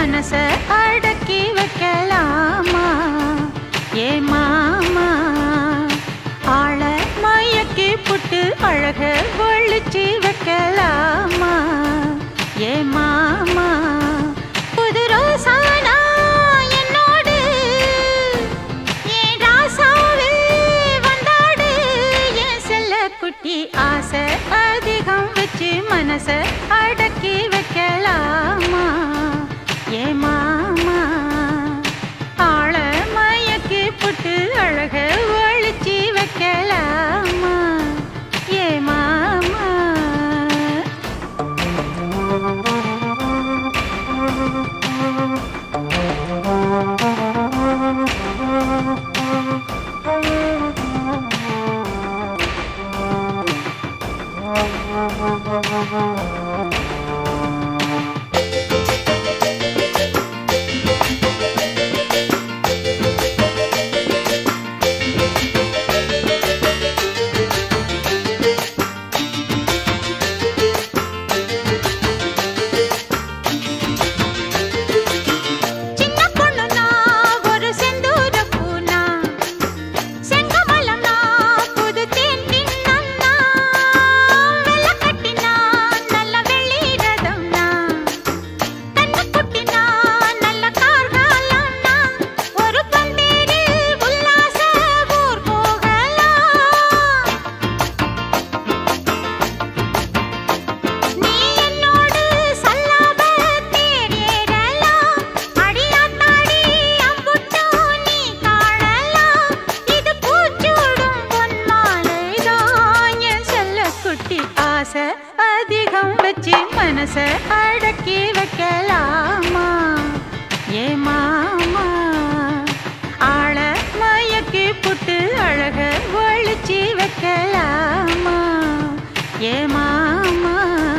மனச அடக்கி வைக்கலாமா ஏ மாமா ஆள மயக்கி புட்டு அழக ஒழிச்சு வைக்கலாமா ஏ மாமா புது ரோசானா என்னோடு ஏன் ராசாவே வந்தாடு என் செல்ல குட்டி ஆசை அதிகம் வச்சு மனச அடக்கி வைக்கலாமா ஏ மாமா ஆள மயக்கி புட்டு அழக ஒழிச்சு வைக்கலாமா ஏ மாமா சின்ன பொண்ணுனா ஒரு செந்தூர பூனா செங்கமலம்னா புது தேன் தின்னம்னா வெள்ள கட்டினா நல்ல வெள்ளி ரதம்னா கண்ணு குட்டினா நல்ல கார்காலம்னா ஒரு பந்தேரில் உல்லாச ஊர் போகலாம் நீ என்னோடு சல்லாப தேரேறலாம் அடியாத்தாடி அம்புட்டோ நீ காணலாம் இது பூச்சூடும் பொன்மாலைதான் என் செல்ல குட்டி ஆசை அதிகம் வச்சு மனச அடக்கி வைக்கலாமா ஏ மாமா ஆள மயக்கி புட்டு அழக ஒழிச்சு வைக்கலாமா ஏ மாமா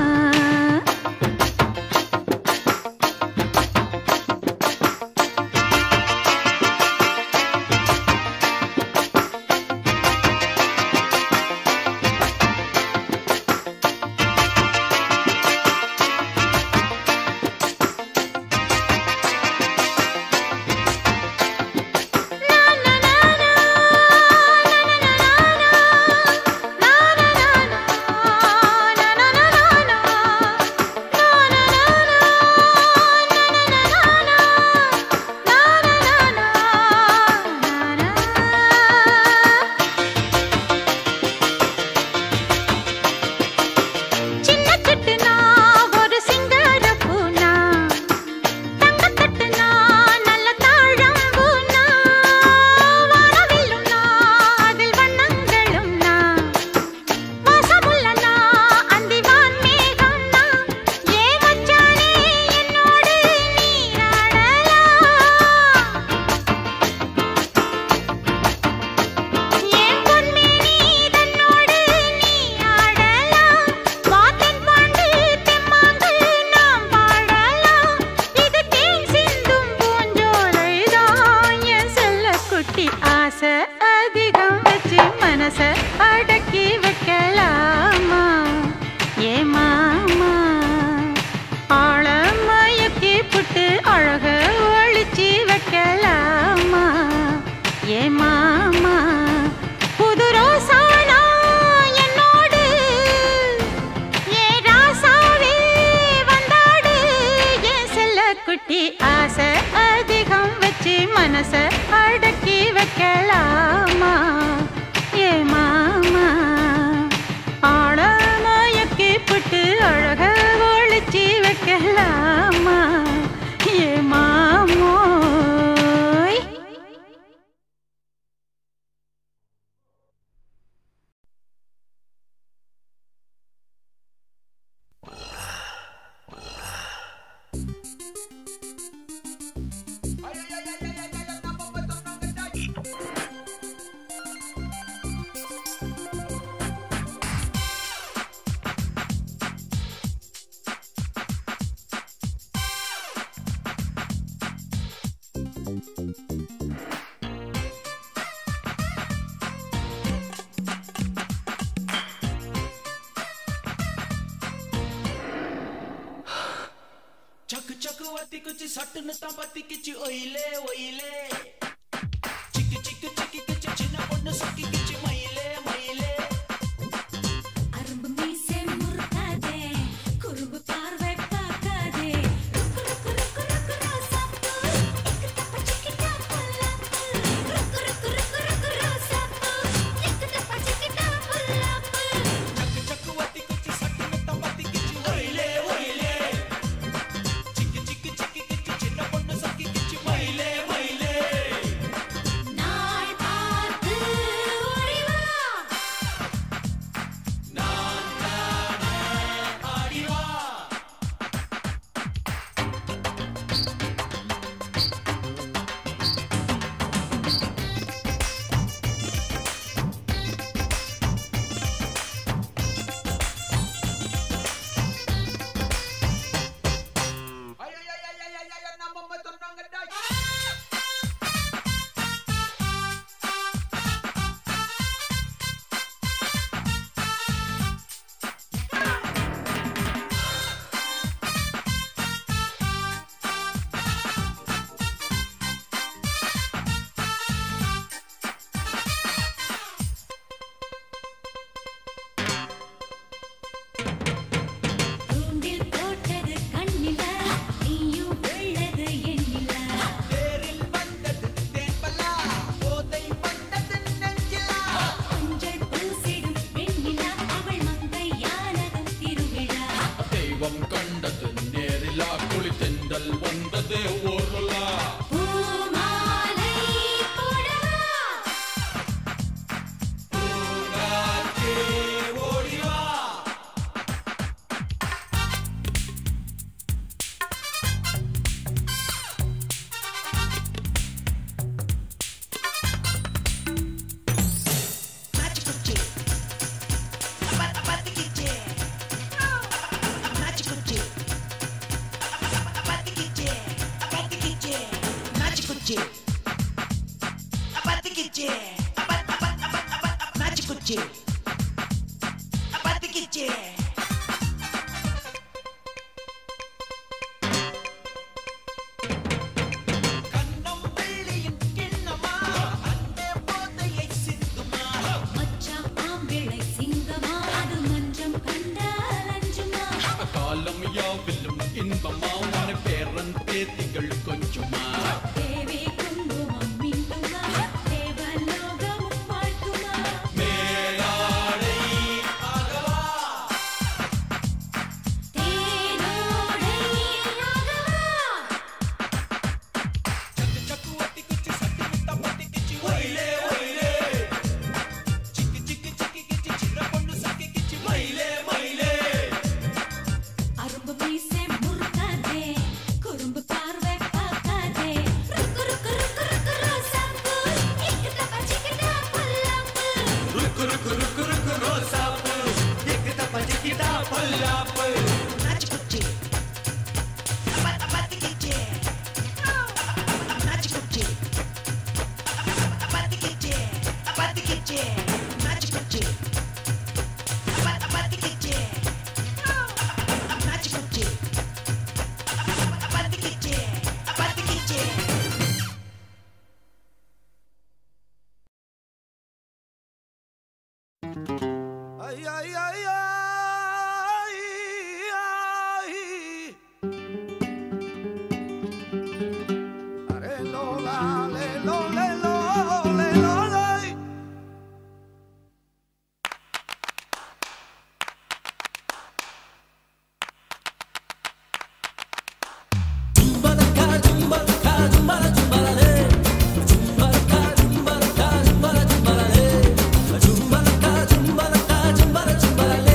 சின்ன சிட்டுனா ஒரு சிங்கார பூனா தங்கத்தட்டுனா நல்ல தாழம்பூனா வானவில்லுனா அதில் வண்ணங்களும்னா வாசமுள்ளனா அந்திவான் மேகம்னா ஏ மச்சானே என்னோடு நீராடலாம் ஏன் பொன்மேனி தன்னோடு நீ ஆடலாம் வாத்தன் பாண்டு தெம்மாங்கு நாம் பாடலாம் இது தேன் சிந்தும் பூஞ்சோலைதான் என் செல்ல குட்டி ஆசை அதிகம் வச்சு மனச அடக்கி வைக்கலாமா ஏ மாமா ஆழ மயக்கி புட்டு அழக ஒழிச்சு வைக்கலாமா ஏ மாமா புது ரோசானா என்னோடு ஏ ராசாவே வந்தாடு என் செல்ல குட்டி ஆசை அதிகம் வச்சு மனச அடக்கி வைக்கலாமா ஏ மாமா குச்சி சட்டுன்னு தான் பத்திக்கிச்சு ஒயிலே ஒயிலே சிக்கு சிக்கு சிக்கி கிச்சு சின்ன பொண்ணு சொக்கி கிச்சு மயிலே மயிலே அரும்பு மீசை முறுக்காதே குறும்பு பார்வை பார்க்காதே ருக்கு ருக்கு ருக்கு ருக்கு ரோசாப்பூ இக்கு தப்பா சிக்கிட்டா பொல்லாப்பு ருக்கு ருக்கு ருக்கு ருக்கு ரோசாப்பூ இக்கு தப்பா சிக்கிட்டா பொல்லாப்பு சக்கு சக்கு வத்தி குச்சி சட்டுன்னு தான் பத்திக்கிச்சு ஒயிலே ஒயிலே சிக்கு சிக்கு சிக்கி கிச்சு சின்ன பொண்ணு சொக்கி கிச்சு மயிலே மயிலே நாள் பார்த்து ஓடி வா நான் தானே ஆடி வா தூண்டில் போட்டது கண்ணில நீயும் வெள்ளது எண்ணில தேரில் வந்தது தேன்பலா போதை வந்தது நெஞ்சிலா மஞ்சள் பூசிடும் பெண்ணிலா அவள் மங்கையானதும் திருவிழா தெய்வம் கண்டது நேரிலா குளித்தென்றல் வந்தது ஊருலா பூமாலை போடவா பூங்காற்றே ஓடி வா கண்ணம் வெள்ளியின் கிண்ணமா அன்பே போதையை சிந்துமா மச்சான் ஆம்பிளை சிங்கமா அது மஞ்சம் கண்டால் அஞ்சுமா காலம் யாவிலும் இன்பமா உன பேரன் பேத்திகள் கொஞ்சமா தேவி குங்குமம் மின்னுமா தேவலோகமும் வாழ்த்துமா மேலாடை ஆகவா தேனோடை ஆகவா சக்கு சக்கு வத்தி குச்சி சட்டி முத்தா பத்தி கிச்சி ஒயிலே ஒயிலே சிக்கி சிக்கி சிக்கி கிச்சி சின்ன பொண்ணு சக்கி கிச்சி மயிலே மயிலே அரும்பு மீசை முறுக்காதே குறும்பு பார்வை பார்க்காதே ருக்கு ருக்கு ருக்கு ருக்கு ரோசாப்பூ இக்கு தப்பா சிக்கிட்டா பொல்லாப்பு ருக்கு ருக்கு ருக்கு ருக்கு ரோசாப்பு எக்கு தப்பா சிக்கிட்டா பொல்லாப்பு நாச்சு குச்சி பத்த பத்தி கிச்சி நாச்சு குச்சி பத்தி கிச்சி பத்தி கிச்சி நாச்சு குச்சி பத்த பத்தி கிச்சி நாச்சு குச்சி பத்தி கிச்சி பத்தி கிச்சி Ay, ay, ay, ay, ay. Are lo, la, le, lo, le, lo, le, lo, lay. Chumbala,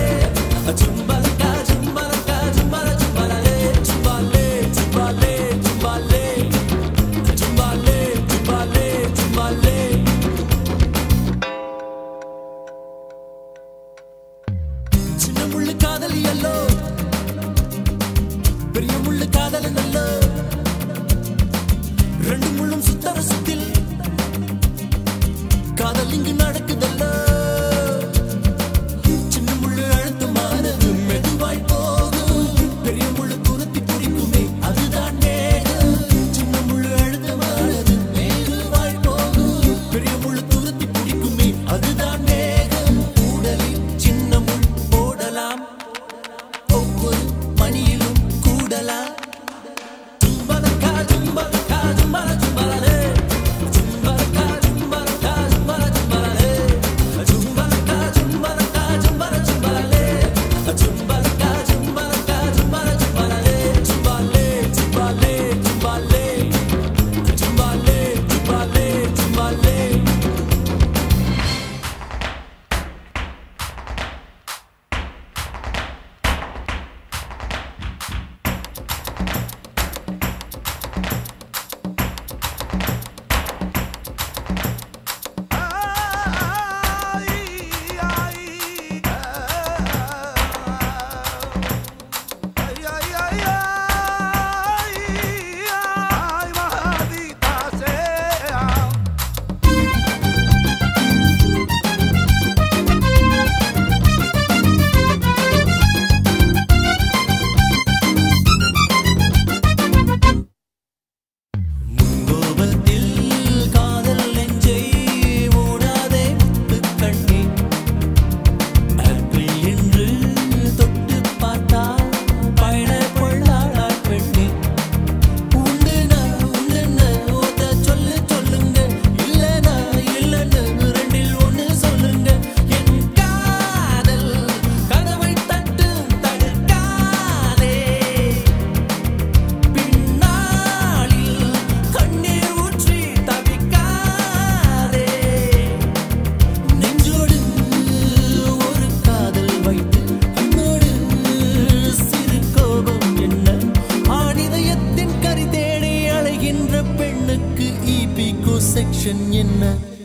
என்ன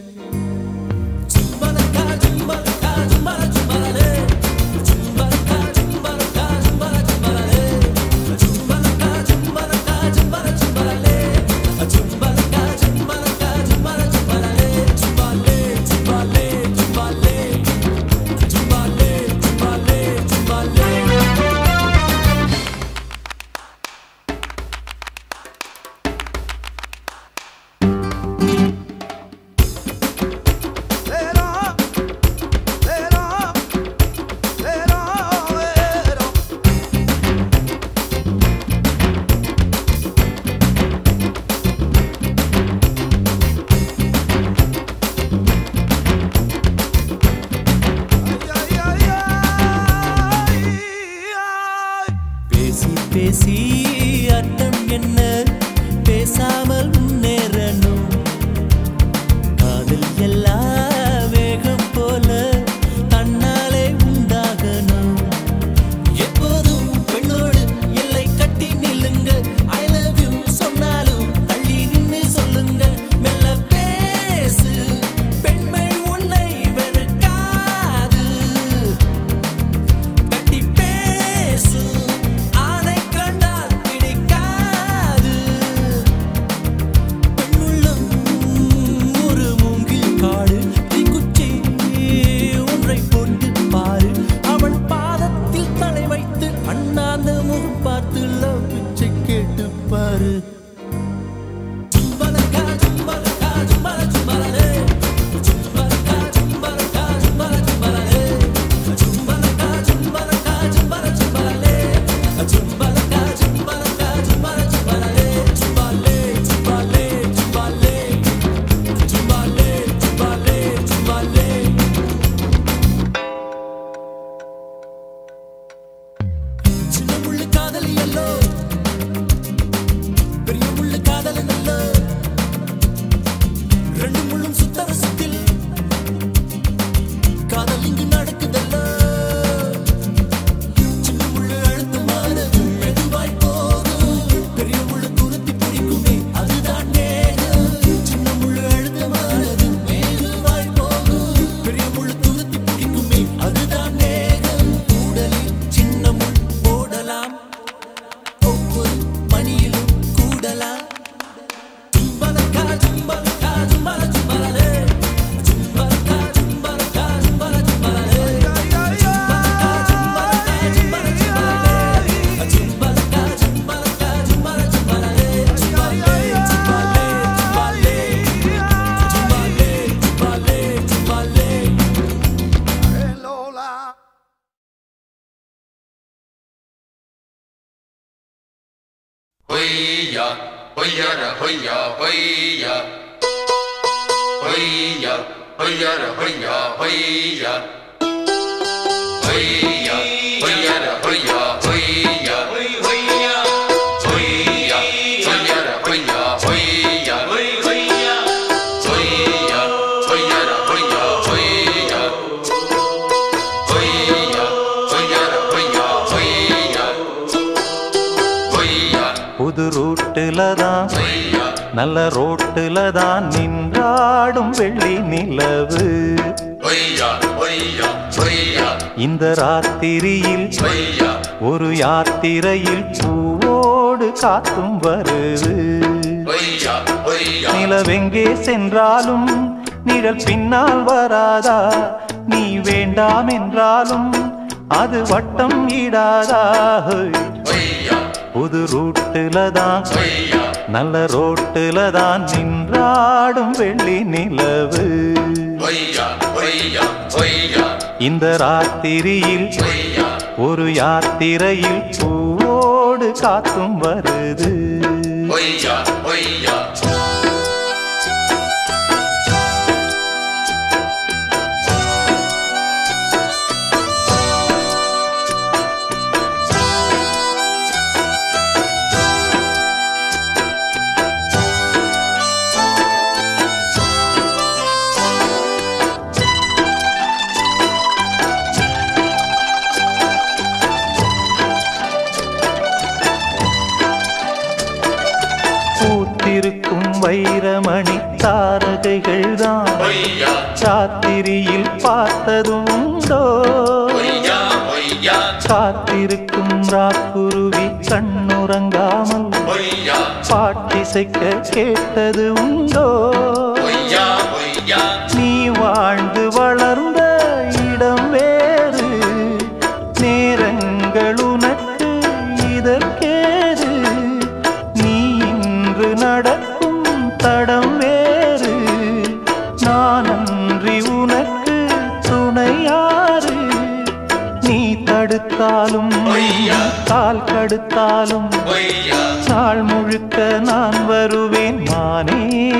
Lero, lero, lero, lero. Ay, ay, ay, ay. பேசி பேசி அர்த்தம் என்ன பேசாமல் முன்னேறணும் காதல் எல்லாம் வேகம் போல தன்னாலே உண்டாகணும் எப்போதும் பெண்ணோடு எல்லை கட்டி நில்லுங்க ஐ லவ் யூ சொன்னாலும் தள்ளி நின்னு சொல்லுங்க மெல்ல பேசு பெண்மை உன்னை வெறுக்காது கட்டி பேசு ஆனை கண்டால் பிடிக்காது பெண்ணுள்ளம் ஒரு மூங்கில் காடு தீக்குச்சி ஒன்றை போட்டு பாரு அவள் பாதத்தில் தலை வைத்து அண்ணாந்த முகம் பார்த்து லவ் பிச்சை கேட்டு பாரு ஜும்பலக்கா, ஜும்பலக்கா, ஜும்பல, ஜும்பலரே. ஜும்பலக்கா, ஜும்பலக்கா, ஜும்பல, ஜும்பலரே. ஜும்பலக்கா, ஜும்பலக்கா, ஜும்பல, ஜும்பலரே. ஜும்பலக்கா, ஜும்பலக்கா, ஜும்பல, ஜும்பலரே. ஜும்பாலே, ஜும்பாலே, ஜும்பாலே. ஜும்பாலே, ஜும்பாலே, ஜும்பாலே. சின்ன முள்ளு காதலி அல்லோ பெரிய முள்ளு காதலி நல்லோ ரெண்டு முள்ளும் சுத்தர சுத்தில் காதல் இங்கு நடக்குதல்லோ சின்ன முள்ளு அழுத்து மாறுது மெதுவாய் போகும் பெரிய முள்ளு துருத்தி பிடிக்குமே அதுதான் நேரம் சின்ன முள்ளு அழுத்து மாறுது மெதுவாய் போகும் பெரிய முள்ளு துருத்தி பிடிக்குமே அதுதான் நேரம் கூடலில் சின்ன முள் போடலாம் ஒவ்வொரு மணியிலும் கூடலாம் ஜும்பலக்கா ஜும்பலக்கா ஜும்பல ஜும்பலரே ஜும்பலக்கா ஜும்பலக்கா ஜும்பல ஜும்பலரே ஜும்பலக்கா ஜும்பலக்கா ஜும்பல ஜும்பலரே ஜும்பலக்கா ஜும்பலக்கா ஜும்பல ஜும்பலரே ஜும்பாலே ஜும்பாலே ஜும்பாலே ஜும்பாலே ஜும்பாலே ஜும்பாலே Lola. Hoya, hoya ra hoya, hoya. Hoya, hoya ra hoya, hoya. Hoya, hoya ra hoya, hoya. Hoya, hoya, hoya ra hoya, hoya. Hoya, hoya ra hoya, hoya. Hoya, hoya ra hoya, hoya. Hoya, புது ரூட்டுல தான் hoya. நல்ல ரோட்டுல தான் நின்றாடும் வெள்ளி நிலவு Hoya, hoya, hoya, இந்த ராத்திரியில் hoya. ஒரு யாத்திரையில் பூவோடு காத்தும் வருது Hoya, hoya, நிலவெங்கே சென்றாலும் நிழல் பின்னால் வராதா நீ வேண்டாம் என்றாலும் அது வட்டம் ஈடாதா ஹோய். hoya, புது ரூட்டுல தான் hoya. நல்ல ரோட்டுல தான் நின்றாடும் வெள்ளி நிலவு Hoya, hoya, hoya, இந்த ராத்திரியில் hoya. ஒரு யாத்திரையில் பூவோடு காத்தும் வருது Hoya, hoya. பூத்திருக்கும் வைரமணி தாரகைகள் தான் பொய்யா சாத்திரியில் பார்த்ததும் உண்டோ பொய்யா பொய்யா காத்திருக்கும் ராக்குருவி கண்ணுறங்காமல் பொய்யா பாட்டிசைக்க கேட்டது உண்டோ பொய்யா பொய்யா நீ வாழ்ந்து வளர்ந்த இடம் வேறு நேரங்கள் உனக்கு இதற்கேது நீ இன்று நடக்கும் தடம் வேறு நான் அன்றி உனக்கு துணையாறு நீ தடுத்தாலும் பொய்யா. கால் கடுத்தாலும் பொய்யா நாள் முழுக்க நான் வருவேன் மானே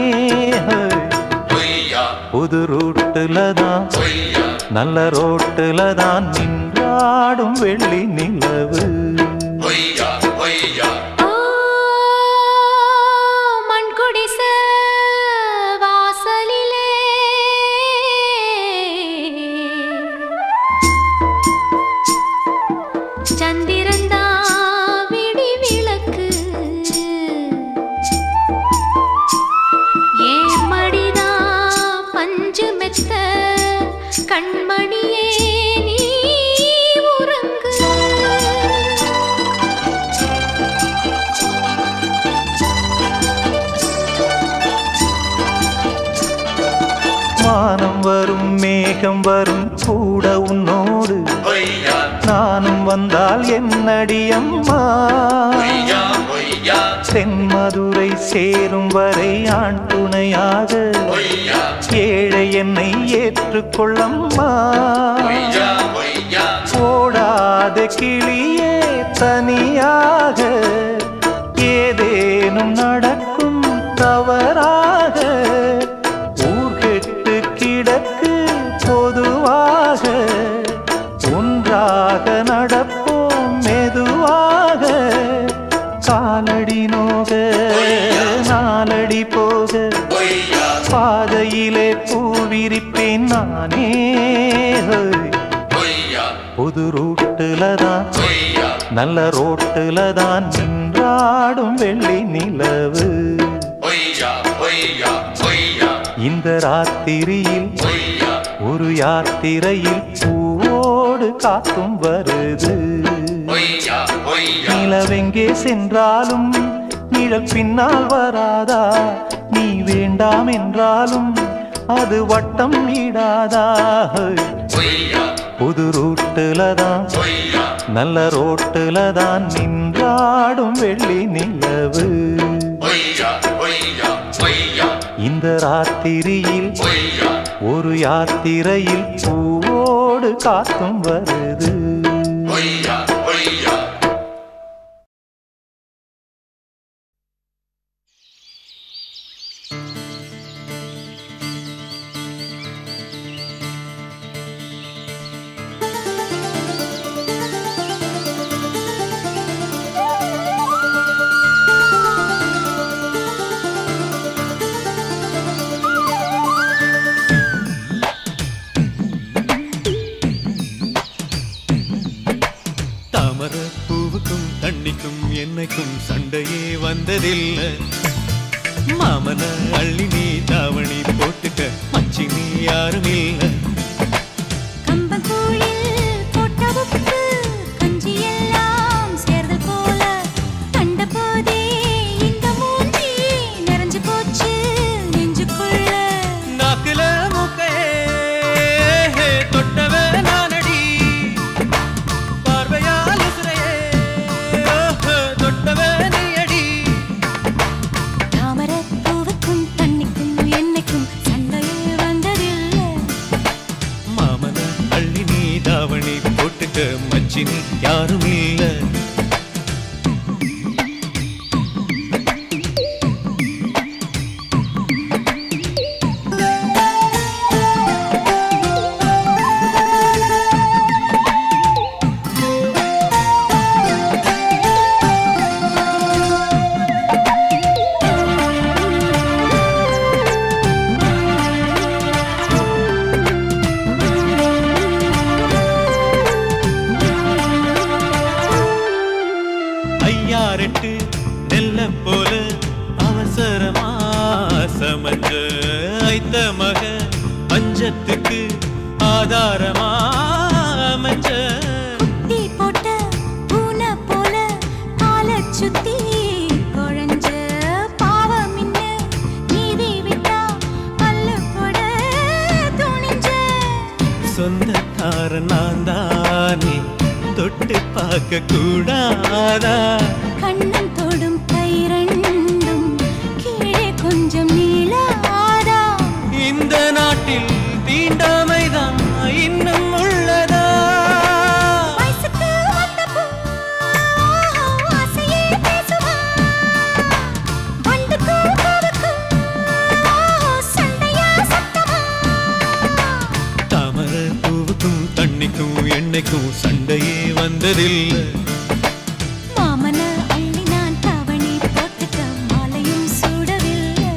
பொய்யா புது ரூட்டுல தான் பொய்யா நல்ல ரோட்டுல தான் நின்றாடும் வெள்ளி நிலவு பொய்யா பொய்யா ஆ மண்குடிச வாசலிலே சந்திரந்தா விடி விளக்கு ஏன் மடிதா பஞ்சு மெத்த கண்மணியே நீ உறங்கு வானம் வரும் மேகம் வரும் கூட உன்னோடு பொய்யா நானும் வந்தால் என்னடி அம்மா பொய்யா பொய்யா தென்மதுரை சேரும் வரை ஆண் துணையாக பொய்யா ஏழை என்னை ஏற்றுக்கொள்ளம்மா பொய்யா பொய்யா ஓடாத கிளியே தனியாக ஏதேனும் நடக்கும் தவறாக ஊர்கெட்டு கிடக்கு பொதுவாக ஒன்றாக நடப்போம் மெதுவாக காலடி நோக நாலடி போக பொய்யா பாதையிலே பூவிரிப்பேன் நானே ஹோய். பொய்யா புது ரூட்டுல தான் பொய்யா நல்ல ரோட்டுல தான் நின்றாடும் வெள்ளி நிலவு பொய்யா பொய்யா பொய்யா இந்த ராத்திரியில் பொய்யா ஒரு யாத்திரையில் பூவோடு காத்தும் வருது பொய்யா பொய்யா நிலவெங்கே சென்றாலும் நிழல் பின்னால் வராதா நீ வேண்டாம் என்றாலும் அது வட்டம் இடாதா பொய்யா புது ரூட்டுல தான் பொய்யா நல்ல ரோட்டுல தான் நின்றாடும் வெள்ளி நிலவு பொய்யா பொய்யா பொய்யா இந்த ராத்திரியில் பொய்யா ஒரு யாத்திரையில் பூவோடு காத்தும் வருது பொய்யா பொய்யா தாமர பூவுக்கும் தண்ணிக்கும் என்னைக்கும் சண்டையே வந்ததில்லை மாமன அள்ளி நீ தாவணி போட்டுக்க மச்சி நீ யாரும் இல்லை கம்பங்கூழில் போட்ட உப்பு கஞ்சி எல்லாம் சேர்தல் போல கண்ட போதே இந்த மூஞ்சி நிறைஞ்சு போச்சு நெஞ்சுக்குள்ள நாக்குல மூக்கே தொட்டவ நானடி பார்வையால் உசுரையே ஓஹோ, தொட்டவ நீயடி தாமரப் பூவுக்கும் தண்ணிக்கும் என்னைக்கும் சண்டையே வந்ததில்லை மாமன அள்ளி நீ தாவணி போட்டுக்க மச்சி நீ யாரும் இல்லை ஆதாரமா அமைஞ்ச தீ போட்ட பூனை போல காலை சுத்தி குழஞ்ச பாவம் இன்ன நீதி விட்டா பல்லு போட துணிஞ்ச சொந்தக்கார நான் தானே தொட்டு பார்க்க கூடாதா கண்ணன் தொடும் கை ரெண்டும் கீழே கொஞ்சம் நீளாதா இந்த நாட்டில் தீண்டாமைதான் இன்னும் உள்ளதா வயசுக்கு வந்த பூ, ஆசையே பேசுவா. வண்டுக்கும் பூவுக்கும், சண்டையா சத்தமா. தாமர பூவுக்கும் தண்ணிக்கும் எண்ணெய்க்கும் சண்டையே வந்ததில்லை மாமன அள்ளி நான் தாவணி போட்டுக்க மாலையும் சூடவில்லை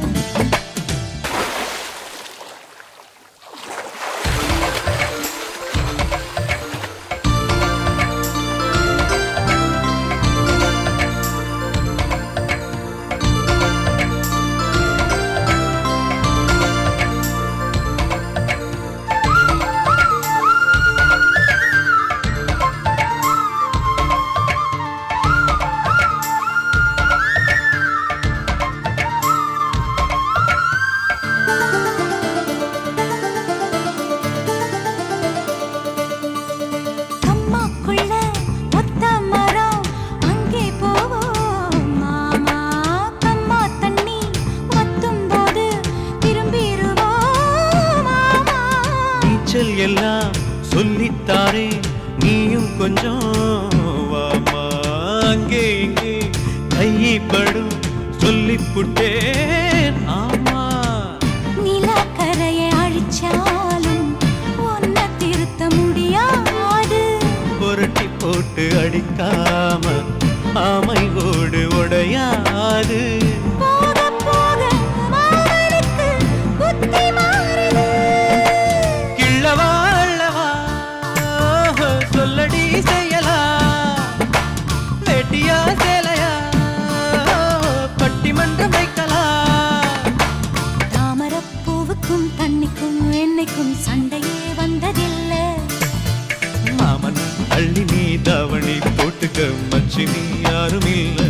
அம்மாக்குள்ள ஒத்த மரம் அங்கே போவோம் மாமா கம்மா தண்ணி வத்தும் போது திரும்பிடுவோம் மாமா நீச்சல் எல்லாம் சொல்லித்தாரே நீயும் கொஞ்சம் வாமா அங்கே இங்கே கைப்படும் சொல்லிப்புட்டேன் ஆமா நிலக்கரையை அழிச்சாலும் ஒன்ன திருத்த முடியாது புரட்டி போட்டு அடிக்காம ஆமை ஓடு உடையாது போக போக மாமனுக்கு புத்தி மாறுது கிள்ளவா அள்ளவா சொல்லடி செய்யலா வெட்டியா சேலையா பட்டிமன்றம் வைக்கலாம் தாமரப்பூவுக்கும் தண்ணிக்கும் எண்ணெய்க்கும் சண்டையே வந்ததில்லை மாமன் அள்ளி நீ தாவணி போட்டுக்க மச்சி நீ யாரும் இல்ல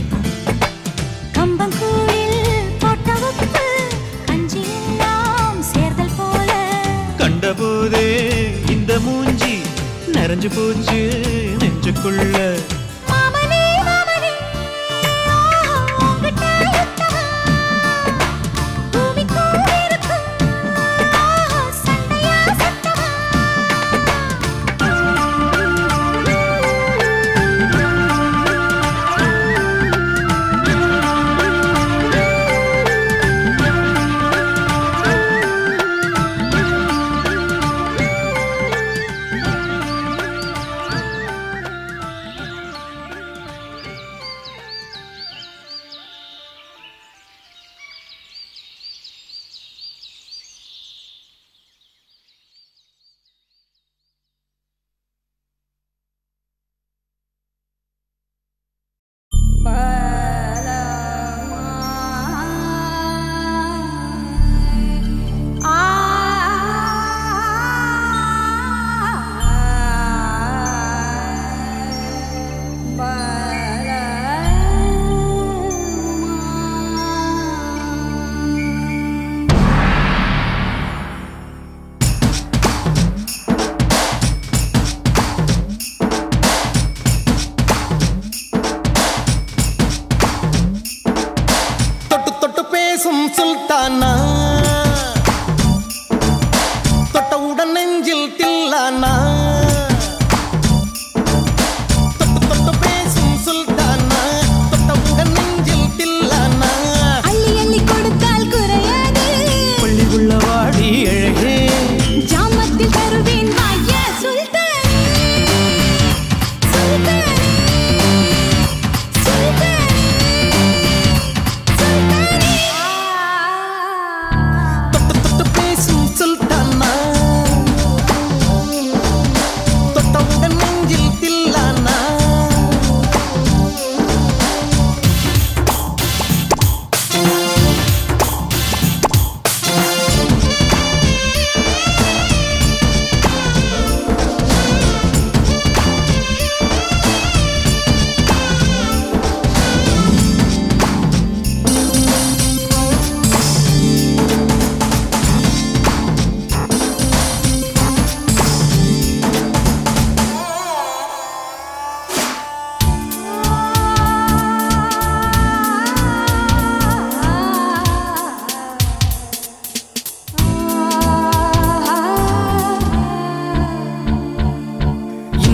கம்பங்கூழில் போட்ட உப்பு கஞ்சி எல்லாம் சேர்தல் போல கண்டபோதே இந்த மூஞ்சி நிறைஞ்சு போச்சு நெஞ்சுக்குள்ள மாமனே மாமனே ஆஹா, உங்கிட்ட யுத்தமா? பூமிக்கும் இருக்கும் ஆஹா, சண்டையா சத்தமா?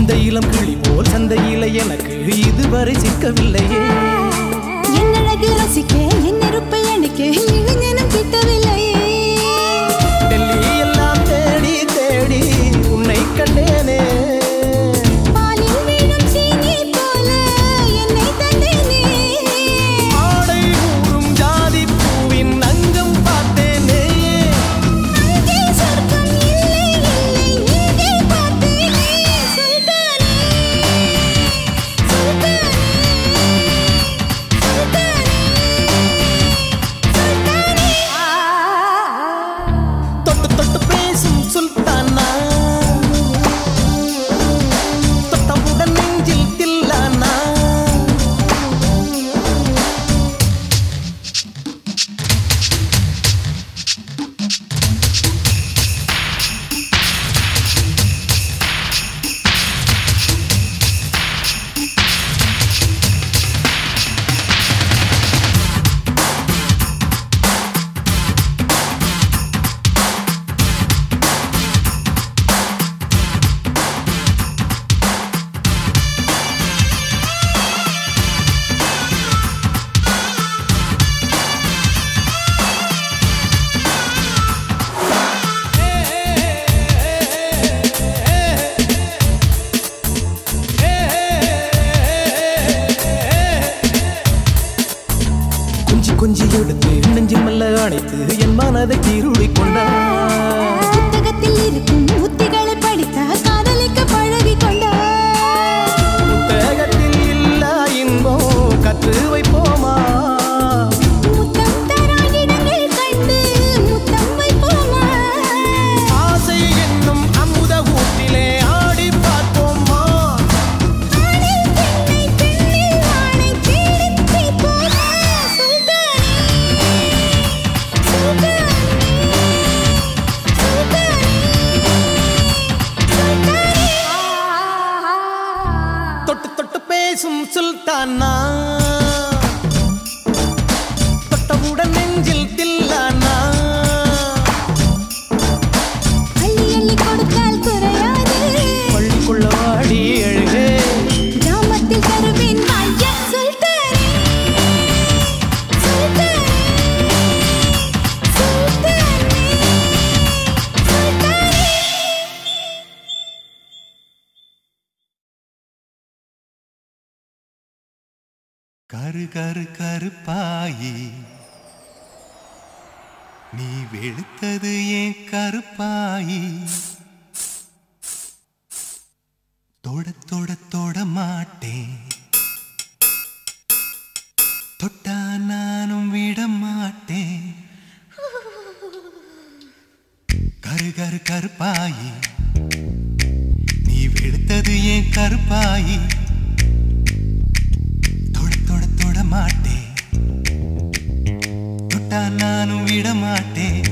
இந்த இளம் கிளி போல் சந்தையில எனக்கு இதுவரை சிக்கவில்லையே என்னழகு ரசிக்க என் நெருப்பை அணைக்க இளைஞனும் கிட்டவில்லையே டெல்லி எல்லாம் தேடி தேடி உன்னை கண்டேனே பாலில் வீழும் சீனி போல என்னை தந்தேனே ஆடை ஊறும் ஜாதி பூவின் அங்கம் பார்த்தேனே அங்கே சொர்க்கம் இல்லை இல்லை இங்கே பார்த்தேனே சுல்தானே சுல்தானே சுல்தானே தொட்டு தொட்டு பேசும் சுல்தானா தொட்டவுடன் நெஞ்சில் தில்லானா கொஞ்சி கொஞ்சி எடுத்து நெஞ்சு மெல்ல அணைத்து என் மனதை தீருளி கொண்டார் புத்தகத்தில் இருக்கும் உத்திகளை படித்த காதலிக்க பழகி கொண்டார் புத்தகத்தில் இல்ல இன்பம் கற்று வைப்போமா முத்தம் தரா இடங்கள் கண்டு முத்தம் வைப்போமா ஆசை என்னும் அமுத ஊட்டிலே ஆடி பார்ப்போமா ஆணில் பெண்ணை பெண்ணில் ஆணை தேடித் தீர்ப்போமா சுல்தானே சுல்தானே சுல்தானே சுல்தானே தொட்டு தொட்டு பேசும் சுல்தானா தொட்டவுடன் நெஞ்சில் தில்லானா அள்ளி அள்ளி கொடுத்தால் குறையாது பள்ளிக்குள்ள வாடி எழுகே கிராமத்தில் தருவேன் வாய்ய சுல்தானே சுல்தானே சுல்தானே சுல்தானே கரு கரு கருப்பாயி நீ வெளுத்தது ஏன் கருப்பாயி தொட தொட தொட மாட்டேன் தொட்டா நானும் விட மாட்டேன் கரு கரு கருப்பாயி நீ வெளுத்தது ஏன் கருப்பாயி தொட தொட தொட மாட்டேன் தொட்டா நானும் விட மாட்டேன்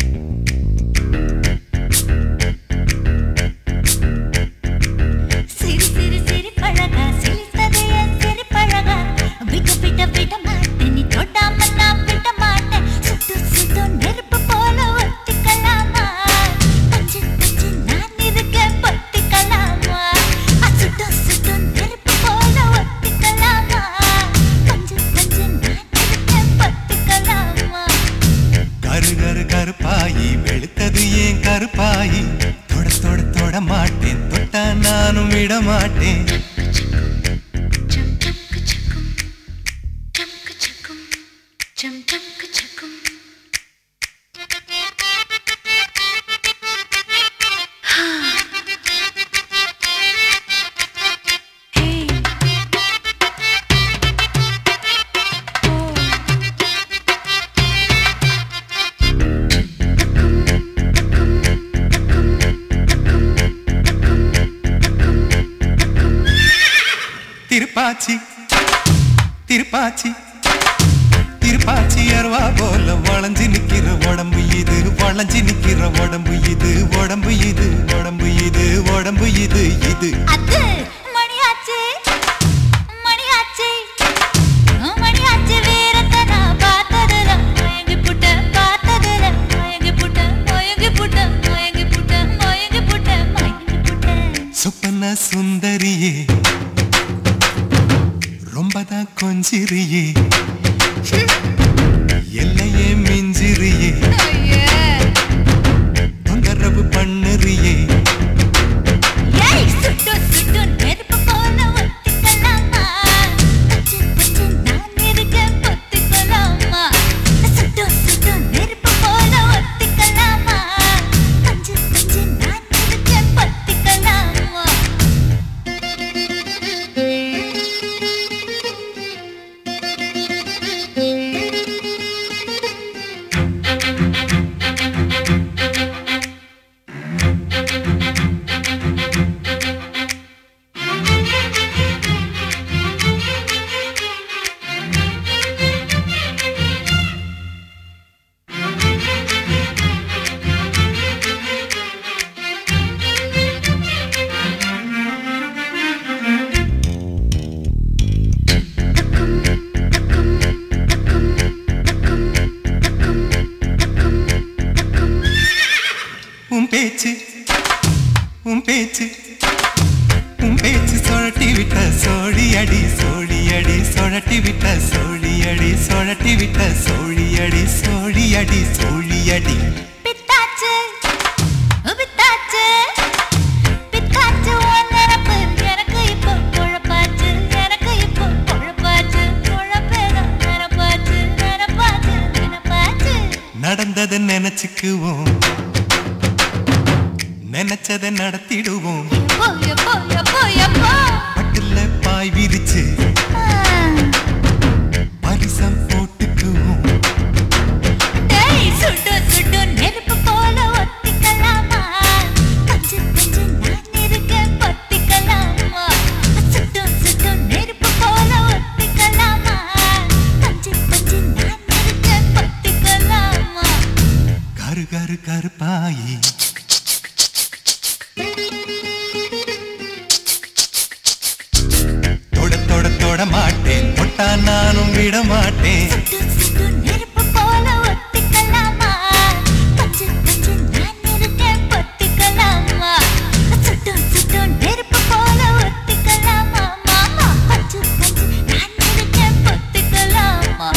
சிரி சிரி சிரி பழகா சிரித்தது என் சிரி பழகா விட்டு விட்ட விட மாட்டேன் நீ தொடாம நான் விட மாட்டேன் சுட்டு சுட்டு நெருப்பு போல ஒத்திக்கலாமா பஞ்சு பஞ்சு நான் இருக்க பொத்திக்கலாமா சுட்டு சுட்டு நெருப்பு போல ஒத்திக்கலாமா பஞ்சு பஞ்சு நான் இருக்க பொத்திக்கலாமா கரு கரு கருப்பாயி வெளுத்தது ஏன் கருப்பாயி தொட தொட தொட மாட்டேன் தொட்டா நானும் விட மாட்டேன் திருப்பாச்சி திருப்பாச்சி திருப்பாச்சி அருவா போல வளைஞ்சு நிக்கிற உடம்பு இது வளைஞ்சு நிக்கிற உடம்பு இது உடம்பு இது உடம்பு இது உடம்பு இது இது அது மணியாச்சு மணியாச்சு மணியாச்சு வீரத்தை நான் பார்த்ததுல மயங்கி புட்ட பார்த்ததுல மயங்கி புட்ட மயங்கி புட்ட மயங்கி புட்ட மயங்கி புட்ட மயங்கி புட்ட சொப்பன சு சுந்தரியே ரொம்பதான் கொஞ்சிரியே எல்லையே மிஞ்சிரியே தொந்தரவு பண்ணுறியே ஏய் சுட்டு சுட்டு நெருப்பு போல ஒத்திக்கலாமா பச்சை பச்சை நான் இருக்கேன் பொத்திக்கலாமா சுட்டு சுட்டு நெருப்பு போல ஒத்திக்கலாமா பஞ்சு பஞ்சு நான் இருக்கேன் பொத்திக்கலாமா உன் பேச்சு உன் பேச்சு உன் பேச்சு சுழட்டி விட்ட சோழி அடி சோழி அடி சுழட்டி விட்ட சோழி அடி சுழட்டி விட்ட சோழி அடி சோழி அடி சோழி அடி பித்தாச்சு பித்தாச்சு பித்தாச்சு உன் நினப்பு எனக்கு இப்போ குழப்பாச்சு எனக்கு இப்போ குழப்பாச்சு குழப்பேதான் நினப்பாச்சு நினப்பாச்சு நினப்பாச்சு நடந்ததை நினைச்சுக்குவோம் நினைச்சதை நடத்திடுவோம் எப்போ எப்போ எப்போ எப்போ பட்டுல பாய் விரிச்சு பரிசம் போட்டுக்குவோம் டேய் சுட்டு சுட்டு நெருப்பு போல ஒத்திக்கலாமா பஞ்சு பஞ்சு நான் இருக்கேன் பத்திக்கலாமா சுட்டு சுட்டு நெருப்பு போல ஒத்திக்கலாமா பஞ்சு பஞ்சு நான் இருக்கேன் பத்திக்கலாமா கரு கரு கருப்பாயி தொட தொட தொட மாட்டேன் தொட்டா நானும் விட மாட்டேன் சுட்டு சுட்டு நெருப்பு போல ஒத்திக்கலாமா பஞ்சு பஞ்சு நான் இருக்கேன் பத்திக்கலாமா சுட்டு சுட்டு நெருப்பு போல ஒத்திக்கலாமா மாமா பஞ்சு பஞ்சு நான் இருக்கேன் பத்திக்கலாமா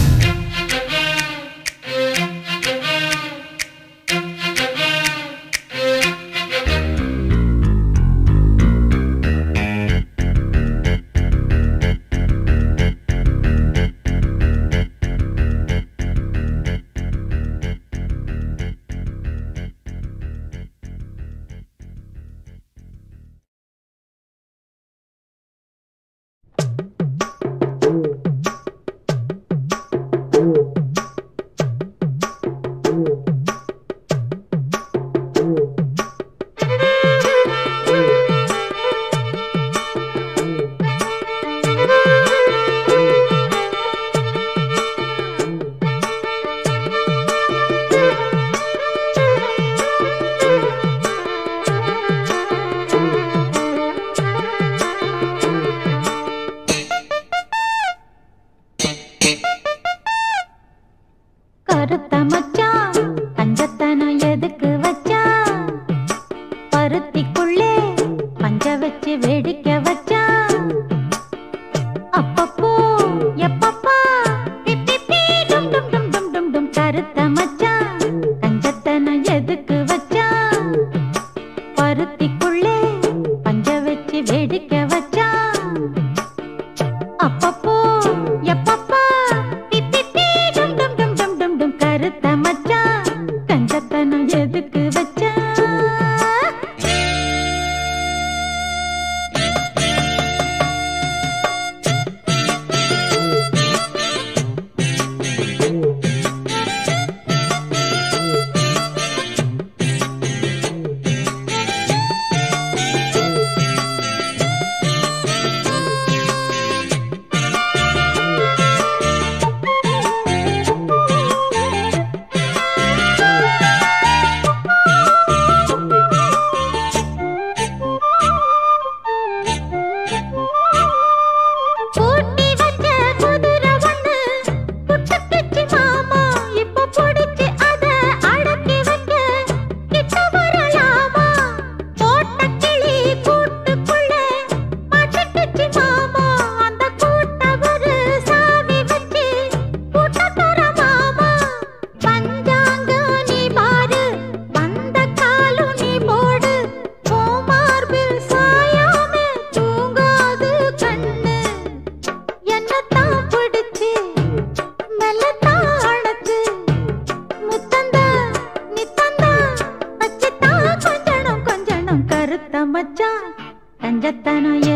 கருத்த மச்சான் கஞ்சத்தனம் எதுக்கு வச்சான் பருத்திக்குள்ளே பஞ்ச வச்சு வேடிக்கை வச்சான் அப்பப்போ எப்பப்பா பிப்பிப்பி டும் டும் டும் டும் டும் டும் கருத்த மச்சான் கஞ்சத்தனம் எதுக்கு வச்சான் பருத்திக்குள்ளே பஞ்ச வச்சு வேடிக்கை வச்சான் அப்பப்போ எப்பப்பா பிப்பிப்பி டும் டும் டும் டும் டும் டும் கருத்த மச்சான் கஞ்சத்தனம் எதுக்கு வச்சா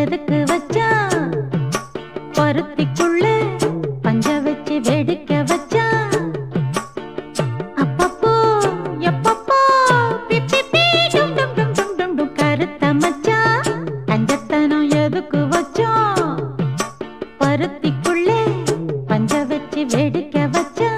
எதுக்கு வச்சான் பருத்திக்குள்ள பஞ்ச வச்சு வெடிக்க வச்சான் அப்பப்போ எப்பப்போ பி, பி, பி, டும், டும், டும், டும், டும், டும், கருத்த மச்சான் கஞ்சத்தனம் எதுக்கு வச்சோம் பருத்திக்குள்ளே பஞ்ச வச்சு வெடிக்க வச்சான்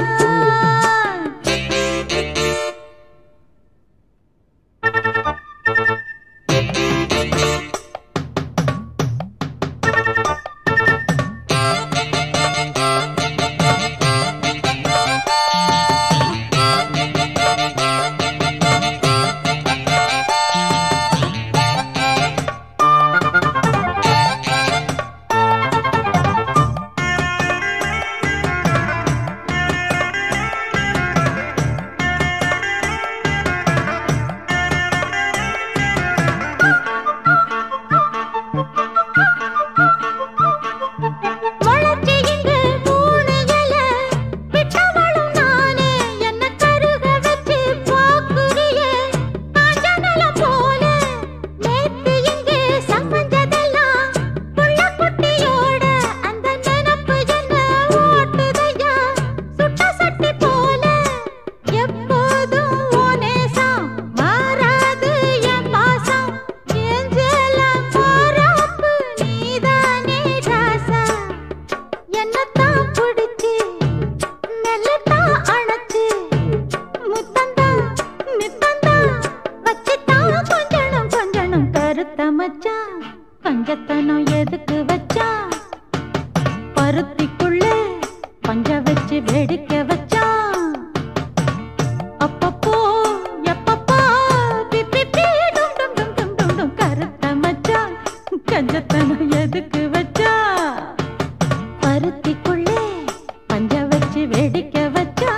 வளர்ச்சி இங்கு மூணு இலை, விட்டவளும் நானே, என்ன கருக வச்சு பாக்குறியே, காஞ்ச நிலம் போல. நேத்து இங்கே சமைஞ்சதெல்லாம் புள்ள குட்டியோட, அந்த நினப்பு என்ன ஓட்டுதையா, சுட்ட சட்டி போல. எப்போதும் உன் நேசம், மாறாது என் பாசம். என் ஜெல மாறாப்பு நீதானே ராசா என்னத்தான் பிடிச்சு மெல்லத்தான் அணைச்சு முத்தந்தான் நித்தந்தான் வச்சுத்தான் கொஞ்சணும் கொஞ்சணும் கருத்த மச்சான் கஞ்சத்தனம் எதுக்கு வச்சான் பருத்திக்குள்ளே பஞ்ச வச்சு வெடிக்க வச்சான் அப்பப்போ எப்பப்போ பி, பி, பி, டும், டும், டும், டும், டும், டும், கருத்த மச்சான் கஞ்சத்தனம் எதுக்கு வச்சா பருத்திக்குள்ளே பஞ்ச வச்சு வெடிக்க வச்சா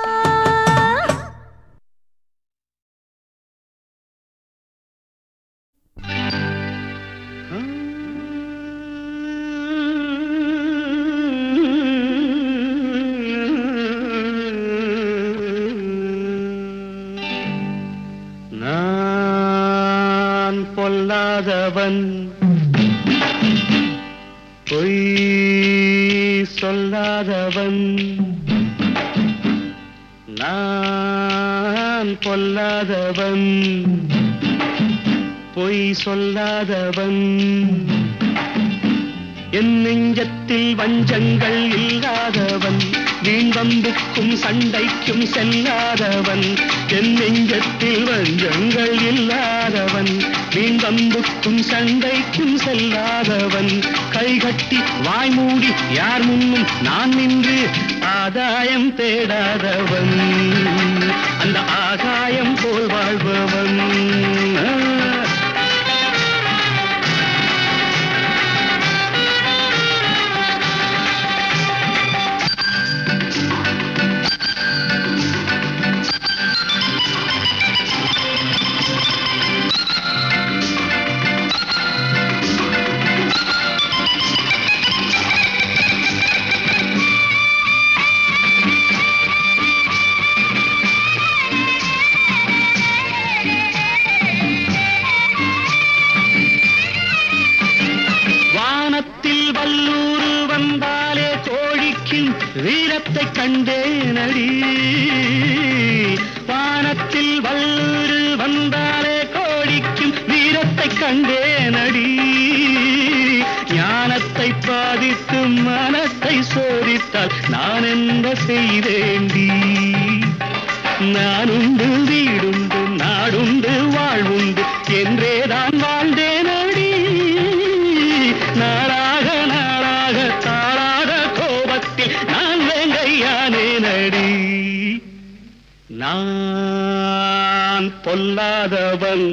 நான் பொல்லாதவன் பொய் சொல்லாதவன் நான் பொல்லாதவன் பொய் சொல்லாதவன் என் நெஞ்சத்தில் வஞ்சங்கள் இல்லாதவன் வீண்வம்புக்கும் சண்டைக்கும் செல்லாதவன் என் நெஞ்சத்தில் வஞ்சங்கள் இல்லாதவன் வீண்வம்புக்கும் சண்டைக்கும் செல்லாதவன் கைகட்டி வாய் மூடி யார் முன்னும் நான் நின்று ஆதாயம் தேடாதவன் அந்த ஆகாயம் போல் வாழ்பவன் ஆ. வானத்தில் வல்லூர் வந்தாலே கோழிக்கும் வீரத்தை கண்டேனடி வானத்தில் வல்லூர் வந்தாலே கோழிக்கும் வீரத்தை கண்டேனடி ஞானத்தை பாதித்து மனத்தை சோதித்தால் நான் என்ன செய்தேண்டி நானுண்டு வீடுண்டு நாடுண்டு வாழ்வுண்டு என்றேதான் வாழ்ந்தேனடி நாளாக நாளாக தாளாக கோபத்தில் நான் வேங்கையானே நடி நான் பொல்லாதவன்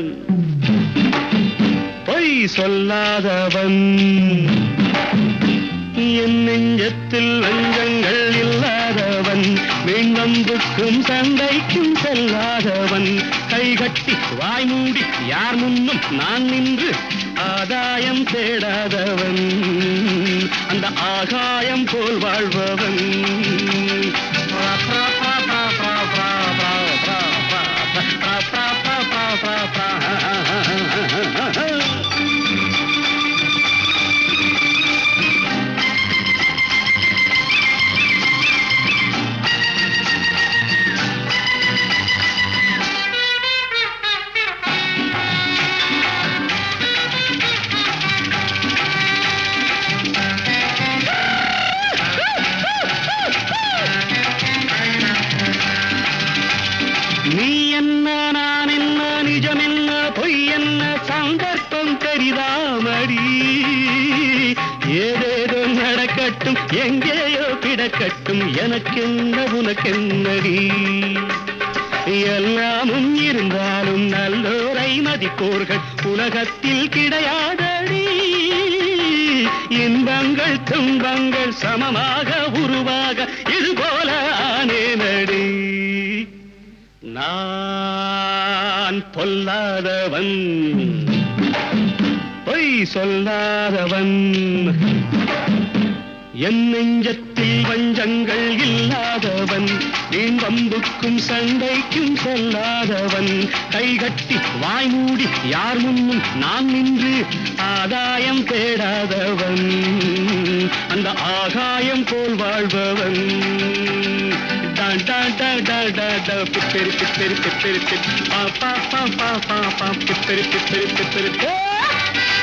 பொய் சொல்லாதவன் என் நெஞ்சத்தில் லஞ்சங்கள் இல்லாதவன் வீண்வம்புக்கும் சண்டைக்கும் செல்லாதவன் கைகட்டி வாய் மூடி யார் முன்னும் நான் நின்று ஆதாயம் தேடாதவன் அந்த ஆகாயம் போல் வாழ்பவன் ஏதேதோ நடக்கட்டும் எங்கேயோ கிடக்கட்டும் எனக்கென்ன உனக்கென்னடி எல்லாமும் இருந்தாலும் நல்லோரை மதிப்போர்கள் உலகத்தில் கிடையாதடி இன்பங்கள் துன்பங்கள் சமமாக உருவாக இது போல ஆனேனடி நான் பொல்லாதவன் பொய் சொல்லாதவன் என் நெஞ்சத்தில் வஞ்சங்கள் இல்லாதவன் வீண் வம்புக்கும் சண்டைக்கும் செல்லாதவன் கைகட்டி வாய் மூடி யார் முன்னும் நான் நின்று ஆதாயம் தேடாதவன் அந்த ஆகாயம் போல் வாழ்பவன் டான் டான் டான் டான் டான் டான் பிப்பெரி பிப்பெரி பிப்பெரி பிப் பா பா பா பா பா பா பிப்பெரி பிப்பெரி பிப்பெரி போ